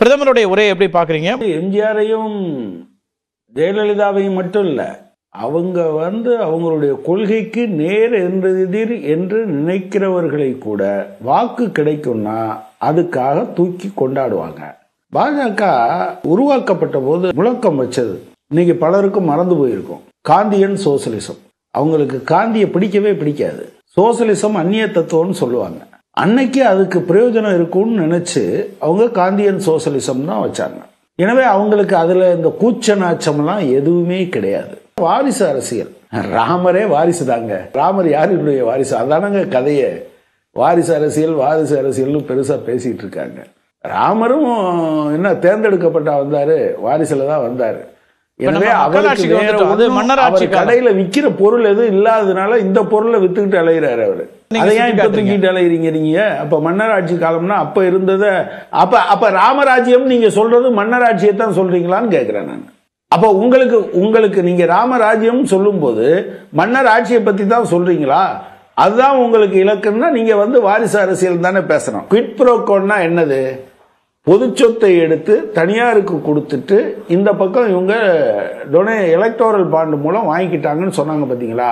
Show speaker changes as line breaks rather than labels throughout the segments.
பிரதமருடைய உரையை எப்படி பாக்குறீங்க
எம்ஜிஆரையும் ஜெயலலிதாவையும் மட்டும் இல்லை அவங்க வந்து அவங்களுடைய கொள்கைக்கு நேர் எதிர் என்று நினைக்கிறவர்களை கூட வாக்கு கிடைக்கும்னா அதுக்காக தூக்கி கொண்டாடுவாங்க பாஜக உருவாக்கப்பட்ட போது முழக்கம் வச்சது இன்னைக்கு பலருக்கும் மறந்து போயிருக்கும் காந்தியன் சோசலிசம் அவங்களுக்கு காந்தியை பிடிக்கவே பிடிக்காது சோசலிசம் அந்நிய தத்துவம்னு சொல்லுவாங்க அன்னைக்கு அதுக்கு பிரயோஜனம் இருக்கும்னு நினைச்சு அவங்க காந்தியன் சோசலிசம் தான் வச்சாங்க எனவே அவங்களுக்கு அதுல இந்த கூச்ச நாச்சம்லாம் எதுவுமே கிடையாது வாரிசு அரசியல் ராமரே வாரிசு தாங்க ராமர் யாருடைய வாரிசு அதானங்க கதையே வாரிசு அரசியல் வாரிசு அரசியல்னு பெருசா பேசிட்டு இருக்காங்க ராமரும் என்ன தேர்ந்தெடுக்கப்பட்டா வந்தாரு வாரிசுல தான் வந்தாரு எனவே
நம்ம
அவருக்கு
மக்களாட்சிக்கு
வேற
வந்துட்டோம். அது
ஒண்ணும்
மன்னராட்சி
அவர்
காலம்.
கடையில விக்கிற பொருள் எதுவும் இல்லாததுனால இந்த பொருளை வித்துக்கிட்டு அலையிறாரு அவரு
நீங்க
அதை ஏன்
சுட்டி
இப்ப
காட்டுறீங்க.
தூக்கிட்டு அலையிறீங்க நீங்க அப்ப மன்னராட்சி காலம்னா அப்ப இருந்தத அப்ப அப்ப ராமராஜ்யம் நீங்க சொல்றது மன்னராட்சியை தான் சொல்றீங்களான்னு கேக்குறேன் நான் அப்ப உங்களுக்கு உங்களுக்கு நீங்க ராமராஜ்யம் சொல்லும்போது மன்னர் ஆட்சியை பத்தி தான் சொல்றீங்களா அதுதான் உங்களுக்கு இலக்குன்னா நீங்க வந்து வாரிசு அரசியல் தானே பேசணும் குவிட் ப்ரோக்கோன்னா என்னது பொது சொத்தை எடுத்து தனியாருக்கு கொடுத்துட்டு இந்த பக்கம் இவங்க டொனே எலக்டோரல் பாண்டு மூலம் வாங்கிக்கிட்டாங்கன்னு சொன்னாங்க பார்த்தீங்களா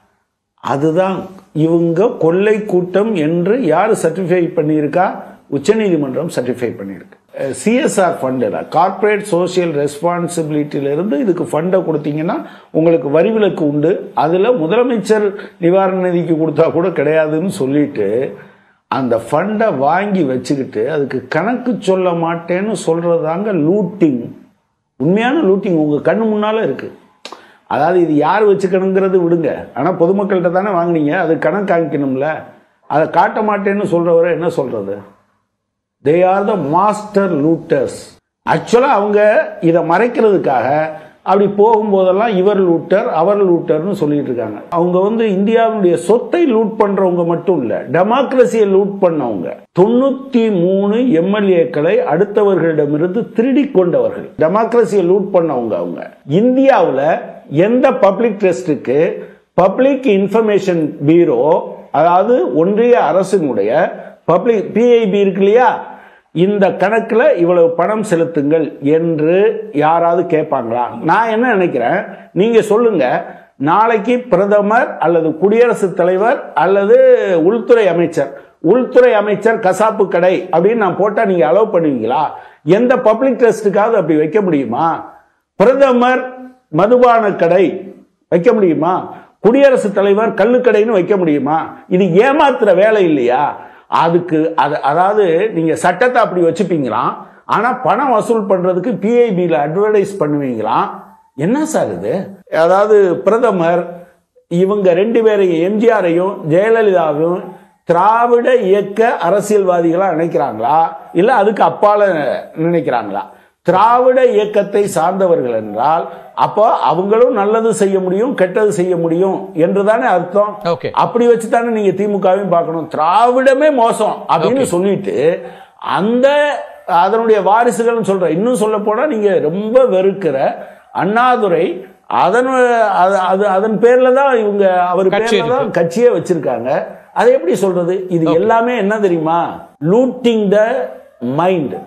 அதுதான் இவங்க கொள்ளை கூட்டம் என்று யார் சர்டிஃபை பண்ணியிருக்கா உச்சநீதிமன்றம் சர்டிஃபை பண்ணியிருக்கு சிஎஸ்ஆர் ஃபண்டில் கார்ப்பரேட் சோஷியல் ரெஸ்பான்சிபிலிட்டியிலிருந்து இதுக்கு ஃபண்டை கொடுத்தீங்கன்னா உங்களுக்கு வரி விலக்கு உண்டு அதில் முதலமைச்சர் நிவாரண நிதிக்கு கொடுத்தா கூட கிடையாதுன்னு சொல்லிட்டு அந்த ஃபண்டை வாங்கி வச்சுக்கிட்டு அதுக்கு கணக்கு சொல்ல மாட்டேன்னு சொல்றதாங்க லூட்டிங் உண்மையான லூட்டிங் உங்க கண்ணு முன்னால இருக்கு அதாவது இது யார் வச்சுக்கணுங்கிறது விடுங்க ஆனா பொதுமக்கள்கிட்ட தானே வாங்குனீங்க அது கணக்கு காமிக்கணும்ல அதை காட்ட மாட்டேன்னு சொல்றவரை என்ன சொல்றது தே ஆர் த மாஸ்டர் லூட்டர்ஸ் ஆக்சுவலா அவங்க இதை மறைக்கிறதுக்காக அப்படி போகும்போதெல்லாம் இவர் லூட்டர் அவர் லூட்டர்னு சொல்லிட்டு இருக்காங்க அவங்க வந்து இந்தியாவுடைய சொத்தை லூட் பண்றவங்க மட்டும் இல்ல டெமோக்ரஸியை லூட் பண்ணவங்க தொண்ணூத்தி மூணு எம்எல்ஏக்களை அடுத்தவர்களிடமிருந்து திருடி கொண்டவர்கள் டெமோக்ரஸியை லூட் பண்ணவங்க அவங்க இந்தியாவுல எந்த பப்ளிக் ட்ரஸ்டுக்கு பப்ளிக் இன்ஃபர்மேஷன் பீரோ அதாவது ஒன்றிய அரசினுடைய பப்ளிக் பிஐபி இருக்கு இல்லையா இந்த கணக்குல இவ்வளவு பணம் செலுத்துங்கள் என்று யாராவது கேட்பாங்களா நான் என்ன நினைக்கிறேன் நீங்க சொல்லுங்க நாளைக்கு பிரதமர் அல்லது குடியரசுத் தலைவர் அல்லது உள்துறை அமைச்சர் உள்துறை அமைச்சர் கசாப்பு கடை அப்படின்னு நான் போட்டா நீங்க அலோவ் பண்ணுவீங்களா எந்த பப்ளிக் ட்ரஸ்டுக்காவது அப்படி வைக்க முடியுமா பிரதமர் மதுபான கடை வைக்க முடியுமா குடியரசுத் தலைவர் கள்ளுக்கடைன்னு வைக்க முடியுமா இது ஏமாத்துற வேலை இல்லையா அதுக்கு அது அதாவது நீங்க சட்டத்தை அப்படி வச்சுப்பீங்களாம் ஆனா பணம் வசூல் பண்றதுக்கு பிஐபியில் அட்வர்டைஸ் பண்ணுவீங்களாம் என்ன சார் இது அதாவது பிரதமர் இவங்க ரெண்டு பேரையும் எம்ஜிஆரையும் ஜெயலலிதாவையும் திராவிட இயக்க அரசியல்வாதிகளா நினைக்கிறாங்களா இல்ல அதுக்கு அப்பால நினைக்கிறாங்களா திராவிட இயக்கத்தை சார்ந்தவர்கள் என்றால் அப்போ அவங்களும் நல்லது செய்ய முடியும் கெட்டது செய்ய முடியும் என்றுதானே அர்த்தம்
Okay.
அப்படி வச்சு தானே நீங்க திமுகவையும் பார்க்கணும் திராவிடமே மோசம் அப்படின்னு சொல்லிட்டு அந்த அதனுடைய வாரிசுகள் சொல்ற இன்னும் சொல்ல போனா நீங்க ரொம்ப வெறுக்கிற அண்ணாதுரை அதன் அது- அது அதன் பேர்ல தான் இவங்க அவர்
கட்சி
பேர்ல தான் கட்சியே வச்சிருக்காங்க அதை எப்படி சொல்றது இது எல்லாமே என்ன தெரியுமா லூட்டிங் த மைண்ட்